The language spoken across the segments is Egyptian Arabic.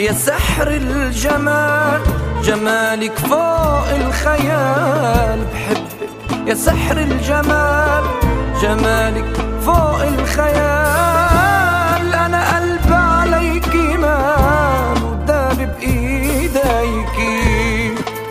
يا سحر الجمال جمالك فوق الخيال بحبك يا سحر الجمال جمالك فوق الخيال أنا قلبي عليك مال وداب بإيديكي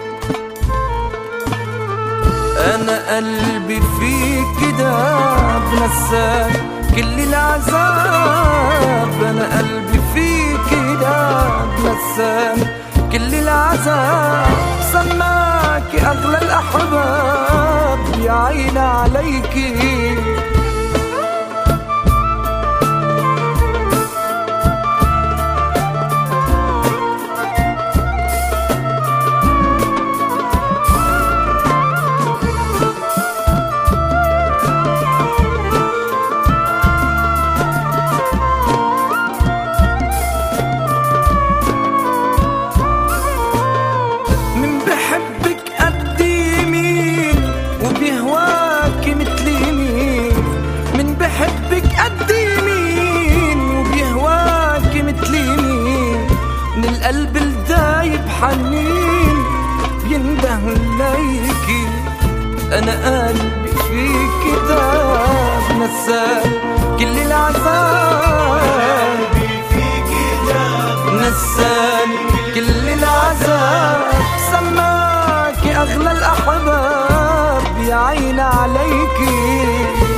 أنا قلبي فيك داب نساك كل العذاب أنا قلبي فيك داب نساك كل العذاب سماك أغلى الأحباب يا عين عليكي من بحبك قد مين وبيهواك مثل مين من بحبك قد مين وبيهواك مثل مين من القلب الدايب حنين بينده ليكي انا قلبي فيك داب نسال كل العذاب نساني كل العذاب سماكي اغلى الاحباب يا عين عليكي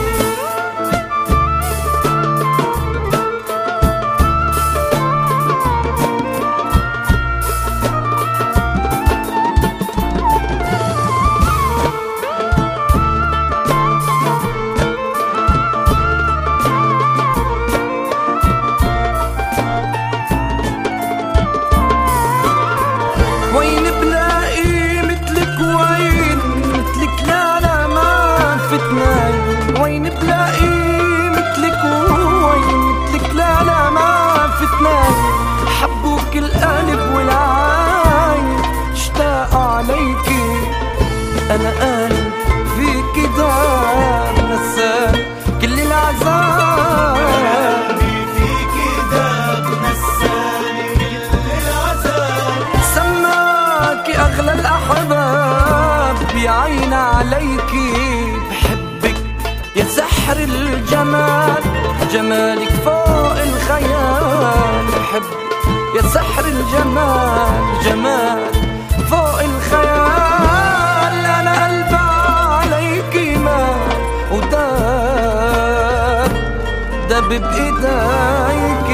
وين بلاقي مثلك وين مثلك لا لا ما فتناي وين بلاقي مثلك وين مثلك لا لا ما فتناي حبوك القلب والعين اشتاق عليكي انا قلب فيك دار نسان كل العذاب سماكي اغلى الاحباب بعين عليكي بحبك يا سحر الجمال جمالك فوق الخيال بحبك يا سحر الجمال جمال فوق الخيال انا قلبي عليكي ما وداب دب بايديك